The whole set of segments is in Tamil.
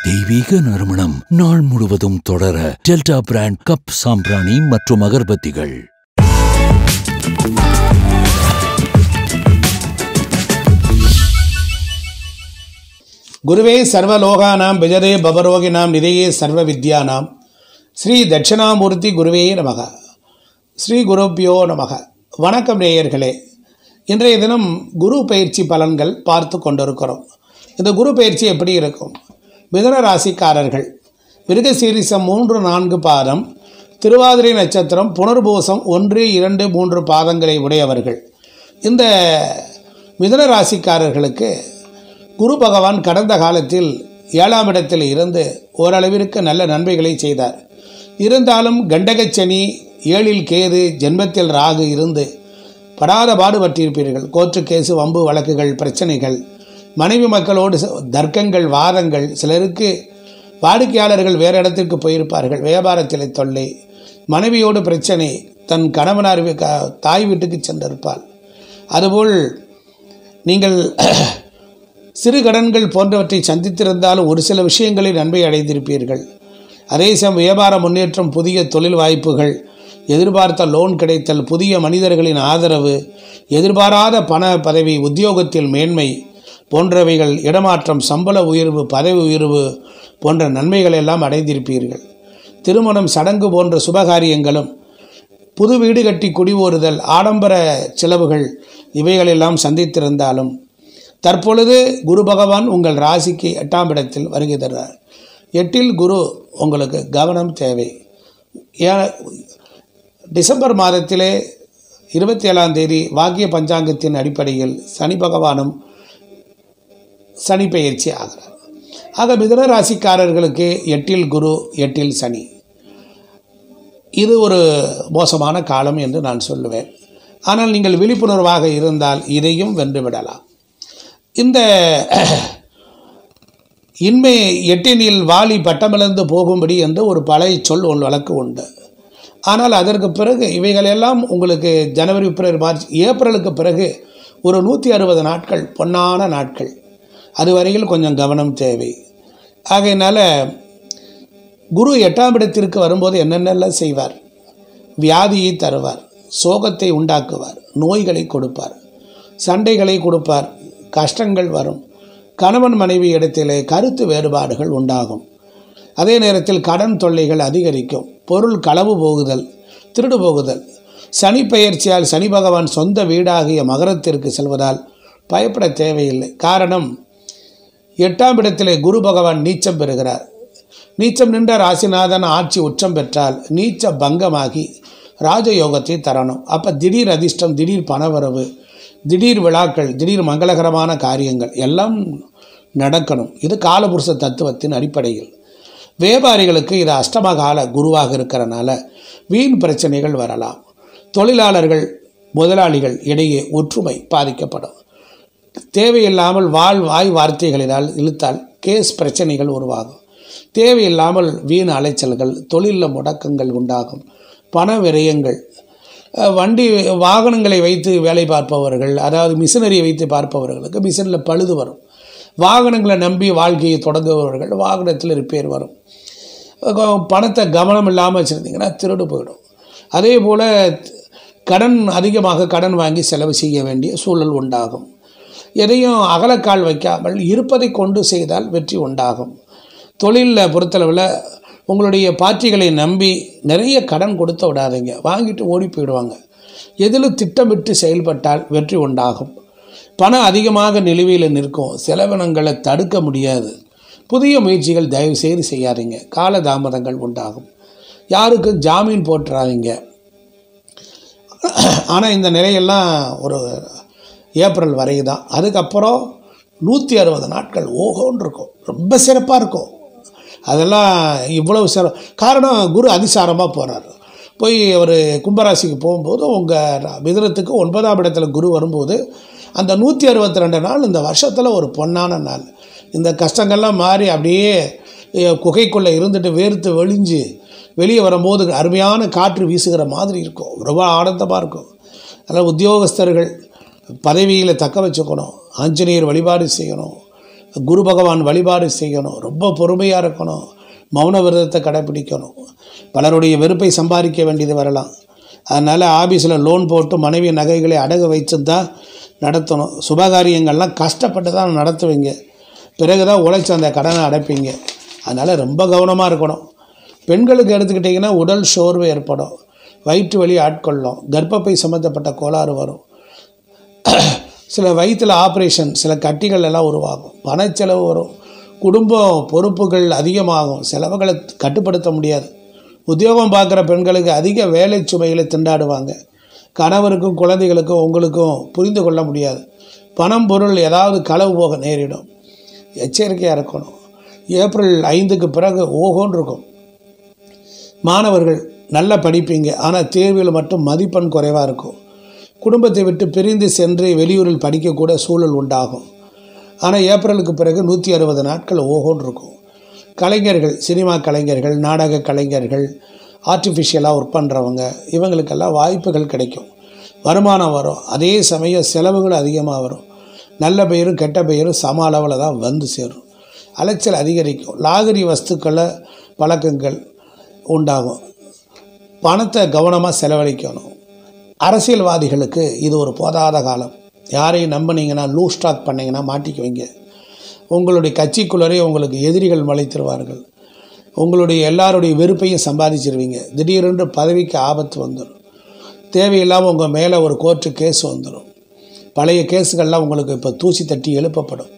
தெய்வீக நறுமணம் நாள் முழுவதும் தொடர டெல்டா பிராண்ட் கப் சாம்பிராணி மற்றும் அகர்பத்திகள் குருவே சர்வலோகானாம் விஜதே பவரோகினாம் நிதையே சர்வ வித்யானாம் ஸ்ரீ தட்சிணாமூர்த்தி குருவே நமக ஸ்ரீ குருப்பியோ நமக வணக்கம் நேயர்களே இன்றைய தினம் குரு பயிற்சி பலன்கள் பார்த்து கொண்டிருக்கிறோம் இந்த குரு பயிற்சி எப்படி இருக்கும் மிதுன ராசிக்காரர்கள் மிருகசீரிசம் மூன்று நான்கு பாதம் திருவாதிரை நட்சத்திரம் புனர்பூசம் ஒன்று இரண்டு மூன்று பாதங்களை உடையவர்கள் இந்த மிதுன ராசிக்காரர்களுக்கு குரு பகவான் கடந்த காலத்தில் ஏழாம் இடத்தில் இருந்து ஓரளவிற்கு நல்ல நன்மைகளை செய்தார் இருந்தாலும் கண்டகச்சனி ஏழில் கேது ஜென்மத்தில் ராகு இருந்து படாத பாடுபட்டிருப்பீர்கள் கோர்ட்டு கேசு வம்பு வழக்குகள் பிரச்சனைகள் மனைவி மக்களோடு ச- தர்க்கங்கள் வாதங்கள் சிலருக்கு வாடிக்கையாளர்கள் வேறு இடத்திற்கு போயிருப்பார்கள் வியாபாரத்தில் தொல்லை மனைவியோடு பிரச்சனை தன் கணவனார் வீ- க- தாய் வீட்டுக்கு சென்றிருப்பாள் அதுபோல் நீங்கள் சிறு கடன்கள் போன்றவற்றை சந்தித்திருந்தாலும் ஒரு சில விஷயங்களில் நன்மை அடைந்திருப்பீர்கள் அதே சமயம் வியாபார முன்னேற்றம் புதிய தொழில் வாய்ப்புகள் எதிர்பார்த்த லோன் கிடைத்தல் புதிய மனிதர்களின் ஆதரவு எதிர்பாராத பண பதவி உத்தியோகத்தில் மேன்மை போன்றவைகள் இடமாற்றம் சம்பள உயர்வு பதவி உயர்வு போன்ற நன்மைகள் எல்லாம் அடைந்திருப்பீர்கள் திருமணம் சடங்கு போன்ற சுபகாரியங்களும் புது வீடு கட்டி குடிவோறுதல் ஆடம்பர செலவுகள் இவைகளெல்லாம் சந்தித்திருந்தாலும் தற்பொழுது குரு பகவான் உங்கள் ராசிக்கு எட்டாம் இடத்தில் வருகை தருகிறார் எட்டில் குரு உங்களுக்கு கவனம் தேவை ஏ- டிசம்பர் மாதத்திலே இருபத்தி ஏழாம் தேதி வாக்கிய பஞ்சாங்கத்தின் அடிப்படையில் சனி பகவானும் சனி பெயர்ச்சி ஆகிறார் ஆக மிதுன ராசிக்காரர்களுக்கு எட்டில் குரு எட்டில் சனி இது ஒரு மோசமான காலம் என்று நான் சொல்லுவேன் ஆனால் நீங்கள் விழிப்புணர்வாக இருந்தால் இதையும் வென்றுவிடலாம் இந்த இன்மை எட்டினில் வாலி பட்டமிழந்து போகும்படி என்று ஒரு பழைய சொல் ஒரு வழக்கு உண்டு ஆனால் அதற்கு பிறகு இவைகளெல்லாம் உங்களுக்கு ஜனவரி பிப்ரவரி மார்ச் ஏப்ரலுக்கு பிறகு ஒரு நூற்றி அறுபது நாட்கள் பொன்னான நாட்கள் அதுவரையில் கொஞ்சம் கவனம் தேவை ஆகையினால குரு எட்டாம் இடத்திற்கு வரும்போது என்னென்னலாம் செய்வார் வியாதியை தருவார் சோகத்தை உண்டாக்குவார் நோய்களை கொடுப்பார் சண்டைகளை கொடுப்பார் கஷ்டங்கள் வரும் கணவன் மனைவி இடத்திலே கருத்து வேறுபாடுகள் உண்டாகும் அதே நேரத்தில் கடன் தொல்லைகள் அதிகரிக்கும் பொருள் களவு போகுதல் திருடு போகுதல் சனி பெயர்ச்சியால் சனி பகவான் சொந்த வீடாகிய மகரத்திற்கு செல்வதால் பயப்பட தேவையில்லை காரணம் எட்டாம் இடத்திலே குரு பகவான் நீச்சம் பெறுகிறார் நீச்சம் நின்ற ராசிநாதன் ஆட்சி உச்சம் பெற்றால் நீச்ச பங்கமாகி ராஜயோகத்தை தரணும் அப்போ திடீர் அதிர்ஷ்டம் திடீர் பணவரவு திடீர் விழாக்கள் திடீர் மங்களகரமான காரியங்கள் எல்லாம் நடக்கணும் இது காலபுருஷ தத்துவத்தின் அடிப்படையில் வியாபாரிகளுக்கு இது அஷ்டமகால குருவாக இருக்கிறனால வீண் பிரச்சனைகள் வரலாம் தொழிலாளர்கள் முதலாளிகள் இடையே ஒற்றுமை பாதிக்கப்படும் தேவையில்லாமல் வாழ் வாய் வார்த்தைகளினால் இழுத்தால் கேஸ் பிரச்சனைகள் உருவாகும் தேவையில்லாமல் வீண் அலைச்சல்கள் தொழிலில் முடக்கங்கள் உண்டாகும் பண விரயங்கள் அஹ், வண்டி வாகனங்களை வைத்து வேலை பார்ப்பவர்கள் அதாவது மிஷினரியை வைத்து பார்ப்பவர்களுக்கு மிஷினில் பழுது வரும் வாகனங்களை நம்பி வாழ்க்கையை தொடங்குபவர்கள் வாகனத்தில் ரிப்பேர் வரும் அஹ், பணத்தை கவனம் இல்லாமல் வச்சுருந்தீங்கன்னா திருடு போயிடும் அதே போல் கடன் அதிகமாக கடன் வாங்கி செலவு செய்ய வேண்டிய சூழல் உண்டாகும் எதையும் அகலக்கால் வைக்காமல் இருப்பதை கொண்டு செய்தால் வெற்றி உண்டாகும் தொழிலில் பொறுத்தளவில் உங்களுடைய பார்ட்டிகளை நம்பி நிறைய கடன் கொடுத்து விடாதீங்க வாங்கிட்டு ஓடி போயிடுவாங்க எதிலும் திட்டமிட்டு செயல்பட்டால் வெற்றி உண்டாகும் பணம் அதிகமாக நிலுவையில் நிற்கும் செலவினங்களை தடுக்க முடியாது புதிய முயற்சிகள் தயவு செய்து செய்யாதீங்க கால தாமதங்கள் உண்டாகும் யாருக்கும் ஜாமீன் போட்டுறாதீங்க ஆனால் இந்த நிலையெல்லாம் ஒரு ஏப்ரல் வரை தான் அதுக்கப்புறம் நூற்றி அறுபது நாட்கள் ஓஹோன்னு இருக்கும் ரொம்ப சிறப்பாக இருக்கும் அதெல்லாம் இவ்வளவு சிற காரணம் குரு அதிசாரமாக போகிறார் போய் ஒரு கும்பராசிக்கு போகும்போது உங்கள் மிதுனத்துக்கு ஒன்பதாம் இடத்துல குரு வரும்போது அந்த நூற்றி அறுபத்தி ரெண்டு நாள் இந்த வருஷத்தில் ஒரு பொன்னான நாள் இந்த கஷ்டங்கள்லாம் மாறி அப்படியே அஹ், குகைக்குள்ளே இருந்துட்டு வேர்த்து வெளிஞ்சு வெளியே வரும்போது அருமையான காற்று வீசுகிற மாதிரி இருக்கும் ரொம்ப ஆனந்தமாக இருக்கும் அதனால் உத்தியோகஸ்தர்கள் பதவியில் தக்க வச்சுக்கணும் ஆஞ்சநேயர் வழிபாடு செய்யணும் குரு பகவான் வழிபாடு செய்யணும் ரொம்ப பொறுமையாக இருக்கணும் மௌன விரதத்தை கடைப்பிடிக்கணும் பலருடைய வெறுப்பை சம்பாதிக்க வேண்டியது வரலாம் அதனால் ஆஃபீஸில் லோன் போட்டு மனைவி நகைகளை அடகு வைத்து தான் நடத்தணும் சுபகாரியங்கள்லாம் கஷ்டப்பட்டு தான் நடத்துவீங்க பிறகு தான் உழைச்சி அந்த கடனை அடைப்பீங்க அதனால் ரொம்ப கவனமாக இருக்கணும் பெண்களுக்கு எடுத்துக்கிட்டிங்கன்னா உடல் சோர்வு ஏற்படும் வயிற்று வலி ஆட்கொள்ளும் கர்ப்பப்பை சம்மந்தப்பட்ட கோளாறு வரும் சில வயிற்றில் ஆப்ரேஷன் சில கட்டிகள் எல்லாம் உருவாகும் பணச்செலவு வரும் குடும்பம் பொறுப்புகள் அதிகமாகும் செலவுகளை கட்டுப்படுத்த முடியாது உத்தியோகம் பார்க்குற பெண்களுக்கு அதிக வேலை சுமைகளை திண்டாடுவாங்க கணவருக்கும் குழந்தைகளுக்கும் உங்களுக்கும் புரிந்து கொள்ள முடியாது பணம் பொருள் ஏதாவது களவு போக நேரிடும் எச்சரிக்கையாக இருக்கணும் ஏப்ரல் ஐந்துக்கு பிறகு ஓஹோன்னு இருக்கும் மாணவர்கள் நல்லா படிப்பீங்க ஆனால் தேர்வில் மட்டும் மதிப்பெண் குறைவாக இருக்கும் குடும்பத்தை விட்டு பிரிந்து சென்று வெளியூரில் படிக்கக்கூட சூழல் உண்டாகும் ஆனால் ஏப்ரலுக்கு பிறகு நூற்றி அறுபது நாட்கள் ஓஹோன்னு இருக்கும் கலைஞர்கள் சினிமா கலைஞர்கள் நாடக கலைஞர்கள் ஆர்டிஃபிஷியலாக ஒர்க் பண்ணுறவங்க இவங்களுக்கெல்லாம் வாய்ப்புகள் கிடைக்கும் வருமானம் வரும் அதே சமயம் செலவுகள் அதிகமாக வரும் நல்ல பெயரும் கெட்ட பெயரும் சம அளவில் தான் வந்து சேரும் அலைச்சல் அதிகரிக்கும் லாகரி வஸ்துக்களை பழக்கங்கள் உண்டாகும் பணத்தை கவனமாக செலவழிக்கணும் அரசியல்வாதிகளுக்கு இது ஒரு போதாத காலம் யாரையும் நம்பினீங்கன்னா லூஸ் ஸ்டாக் பண்ணிங்கன்னா மாட்டிக்குவீங்க உங்களுடைய கட்சிக்குள்ளரே உங்களுக்கு எதிரிகள் மலைத்திருவார்கள் உங்களுடைய எல்லாருடைய வெறுப்பையும் சம்பாதிச்சிருவீங்க திடீரென்று பதவிக்கு ஆபத்து வந்துடும் தேவையில்லாமல் உங்கள் மேலே ஒரு கோர்ட்டு கேஸ் வந்துடும் பழைய கேஸுகள்லாம் உங்களுக்கு இப்போ தூசி தட்டி எழுப்பப்படும்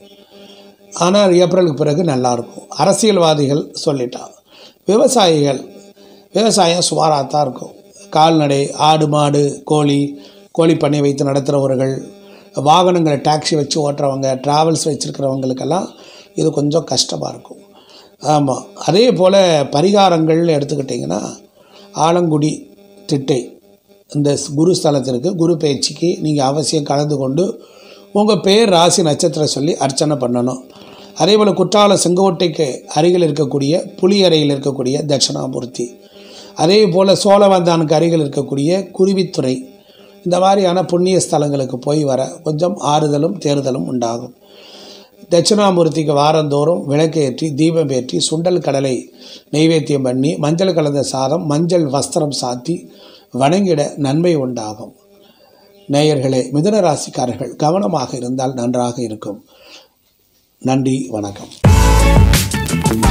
ஆனால் ஏப்ரலுக்கு பிறகு நல்லாயிருக்கும் அரசியல்வாதிகள் சொல்லிட்டான் விவசாயிகள் விவசாயம் சுமாராக தான் இருக்கும் கால்நடை ஆடு மாடு கோழி கோழி பண்ணை வைத்து நடத்துகிறவர்கள் வாகனங்களை டாக்ஸி வச்சு ஓட்டுறவங்க ட்ராவல்ஸ் வச்சுருக்கிறவங்களுக்கெல்லாம் இது கொஞ்சம் கஷ்டமாக இருக்கும் ஆமாம் அதே போல் பரிகாரங்கள்னு எடுத்துக்கிட்டிங்கன்னா ஆலங்குடி திட்டை இந்த குரு ஸ்தலத்திற்கு குரு பயிற்சிக்கு நீங்கள் அவசியம் கலந்து கொண்டு உங்கள் பேர் ராசி நட்சத்திரம் சொல்லி அர்ச்சனை பண்ணணும் அதே போல் குற்றால செங்கோட்டைக்கு அருகில் இருக்கக்கூடிய புலியறையில் இருக்கக்கூடிய தட்சிணாமூர்த்தி அதே போல் சோழவந்தானுக்கு அருகில் இருக்கக்கூடிய குருவித்துறை இந்த மாதிரியான புண்ணிய ஸ்தலங்களுக்கு போய் வர கொஞ்சம் ஆறுதலும் தேறுதலும் உண்டாகும் தட்சிணாமூர்த்திக்கு வாரந்தோறும் விளக்கேற்றி தீபம் ஏற்றி சுண்டல் கடலை நெய்வேத்தியம் பண்ணி மஞ்சள் கலந்த சாதம் மஞ்சள் வஸ்திரம் சாத்தி வணங்கிட நன்மை உண்டாகும் நேயர்களே மிதுன ராசிக்காரர்கள் கவனமாக இருந்தால் நன்றாக இருக்கும் நன்றி வணக்கம்